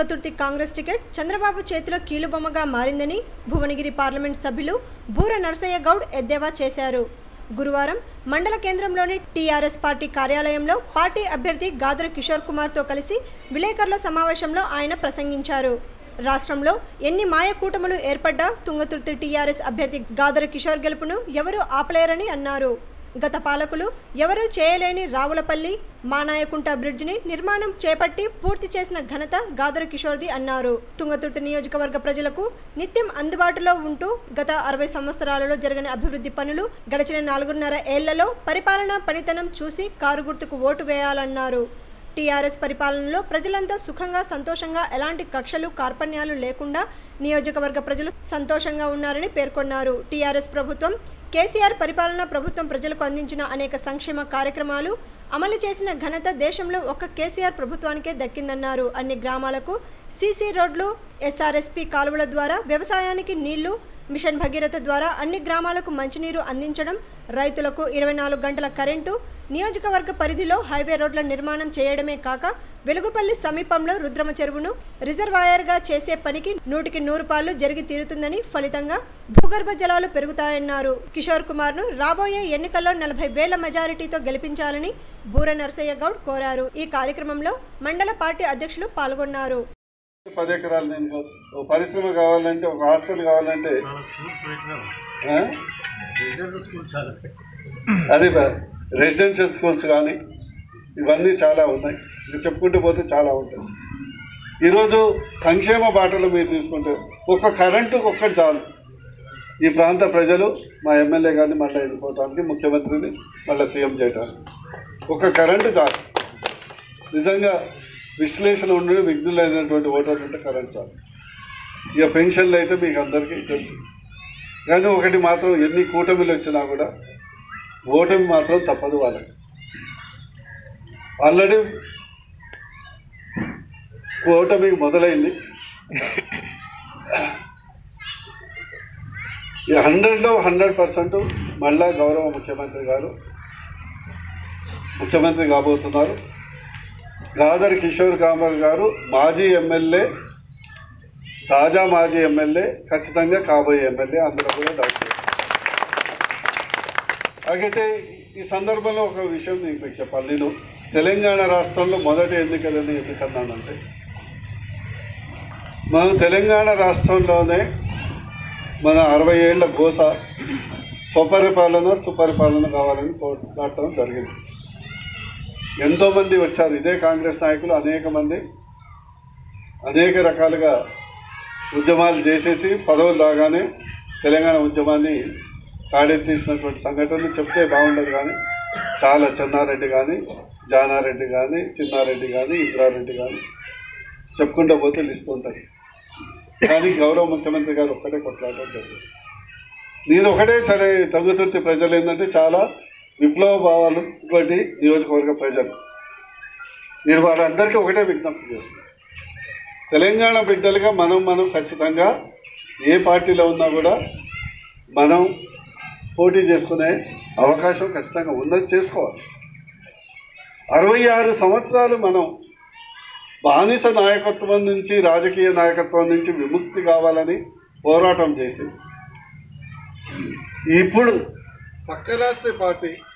Thungathurthi Congress ticket Chandrababu చేతిలో కీలుబొమ్మగా మారిందని Bhuvanagiri parliament సభ్యులు బూర నరసయ్య గౌడ్ ఎద్దేవా చేశారు గురువారం మండల కేంద్రంలోని టీఆర్ఎస్ పార్టీ కార్యాలయంలో పార్టీ అభ్యర్థి గాదర కిషోర్ కుమార్తో కలిసి విలేకరుల సమావేశంలో ఆయన ప్రసంగించారు రాష్ట్రంలో ఎన్ని మాయ కూటములు ఏర్పడ్డా తుంగతుర్తి టీఆర్ఎస్ అభ్యర్థి గాదర కిషోర్ గెలుపును ఎవరూ ఆపలేరని అన్నారు గత పాలకులు ఎవరూ చేయలేని రావులపల్లి మానాయకుంట బ్రిడ్జిని నిర్మాణం చేపట్టి పూర్తి చేసిన ఘనత గాదర కిషోర్ది అన్నారు తుంగతుర్తి నియోజకవర్గ ప్రజలకు నిత్యం అందుబాటులో ఉంటూ గత అరవై సంవత్సరాలలో జరిగిన అభివృద్ధి పనులు గడిచిన నాలుగున్నర ఏళ్లలో పరిపాలనా పనితనం చూసి కారు గుర్తుకు ఓటు వేయాలన్నారు టీఆర్ఎస్ పరిపాలనలో ప్రజలంతా సుఖంగా సంతోషంగా ఎలాంటి కక్షలు కార్పణ్యాలు లేకుండా నియోజకవర్గ ప్రజలు సంతోషంగా ఉన్నారని పేర్కొన్నారు టీఆర్ఎస్ ప్రభుత్వం కేసీఆర్ పరిపాలన ప్రభుత్వం ప్రజలకు అందించిన అనేక సంక్షేమ కార్యక్రమాలు అమలు చేసిన ఘనత దేశంలో ఒక్క కేసీఆర్ ప్రభుత్వానికే దక్కిందన్నారు అన్ని గ్రామాలకు సీసీ రోడ్లు ఎస్ఆర్ఎస్పీ కాలువల ద్వారా వ్యవసాయానికి నీళ్లు మిషన్ భగీరథ ద్వారా అన్ని గ్రామాలకు మంచినీరు అందించడం రైతులకు ఇరవై నాలుగు గంటల కరెంటు నియోజకవర్గ పరిధిలో హైవే రోడ్ల నిర్మాణం చేయడమే కాక వెలుగుపల్లి సమీపంలో రుద్రమ చెరువును రిజర్వాయర్గా చేసే పనికి నూటికి నూరు పాలు జరిగి తీరుతుందని ఫలితంగా భూగర్భ జలాలు పెరుగుతాయన్నారు కిషోర్ కుమార్ను రాబోయే ఎన్నికల్లో నలభై వేల మెజారిటీతో గెలిపించాలని బూర నరసయ్య గౌడ్ కోరారు ఈ కార్యక్రమంలో మండల పార్టీ అధ్యక్షులు పాల్గొన్నారు పది ఎకరాలు నేను ఒక పరిశ్రమ కావాలంటే ఒక హాస్టల్ కావాలంటే చాలా స్కూల్స్ పెట్టినాం ఆ? రెసిడెన్షియల్ స్కూల్ చాలా అది రెసిడెన్షియల్ స్కూల్స్ కానీ ఇవన్నీ చాలా ఉన్నాయి ఇంకా చెప్పుకుంటూ పోతే చాలా ఉంటాయి ఈరోజు సంక్షేమ బాటలు మీరు తీసుకుంటే ఒక కరెంటు ఒక్కటి చాలు ఈ ప్రాంత ప్రజలు మా ఎమ్మెల్యే గారిని మళ్ళీ ఎన్నుకోవటానికి ముఖ్యమంత్రిని మళ్ళీ సీఎం చేయటానికి ఒక కరెంటు చాలు నిజంగా విశ్లేషణ ఉండి విఘ్నులైనటువంటి ఓటర్లు ఉంటే కరెంట్ చాలు ఇక పెన్షన్లు అయితే మీకు అందరికీ తెలుసు కానీ ఒకటి మాత్రం ఎన్ని కూటమిలు వచ్చినా కూడా ఓటమి మాత్రం తప్పదు వాళ్ళకి ఆల్రెడీ ఓటమి మొదలైంది ఈ హండ్రెడ్లో హండ్రెడ్ పర్సెంట్ మళ్ళా గౌరవ ముఖ్యమంత్రి గారు ముఖ్యమంత్రి కాబోతున్నారు గాదర్ కిషోర్ కామర్ గారు మాజీ ఎమ్మెల్యే తాజా మాజీ ఎమ్మెల్యే ఖచ్చితంగా కాబోయే ఎమ్మెల్యే అందులో కూడా డౌట్ లేదు. అయితే ఈ సందర్భంలో ఒక విషయం నేను మీకు చెప్పాలి నేను తెలంగాణ రాష్ట్రంలో మొదటి ఎన్నికలని ఎందుకన్నానంటే మనం తెలంగాణ రాష్ట్రంలోనే మన అరవై ఏళ్ల గోస స్వపరిపాలన సుపరిపాలన కావాలని పోరాటం జరిగింది ఎంతోమంది వచ్చారు ఇదే కాంగ్రెస్ నాయకులు అనేక మంది అనేక రకాలుగా ఉద్యమాలు చేసేసి పదవులు రాగానే తెలంగాణ ఉద్యమాన్ని కాడెత్తేసినటువంటి సంఘటనలు చెప్తే బాగుండదు కానీ చాలా చెన్నారెడ్డి కానీ జానారెడ్డి కానీ చిన్నారెడ్డి కానీ ఇంద్రారెడ్డి కానీ చెప్పుకుంటూ పోతే లిస్ట్ ఉంటుంది కానీ గౌరవ ముఖ్యమంత్రి గారు ఒక్కటే కొట్లాడడం జరిగింది నేను ఒకటే తన తగ్గుతుర్తి ప్రజలు ఏంటంటే చాలా విప్లవ భావాలు ఇటువంటి నియోజకవర్గ ప్రజలు నేను వాళ్ళందరికీ ఒకటే విజ్ఞప్తి చేస్తున్నాను తెలంగాణ బిడ్డలుగా మనం మనం ఖచ్చితంగా ఏ పార్టీలో ఉన్నా కూడా మనం పోటీ చేసుకునే అవకాశం ఖచ్చితంగా ఉందని చేసుకోవాలి అరవై ఆరు సంవత్సరాలు మనం బానిస నాయకత్వం నుంచి రాజకీయ నాయకత్వం నుంచి విముక్తి కావాలని పోరాటం చేసి ఇప్పుడు పక్క రాష్ట్ర పార్టీ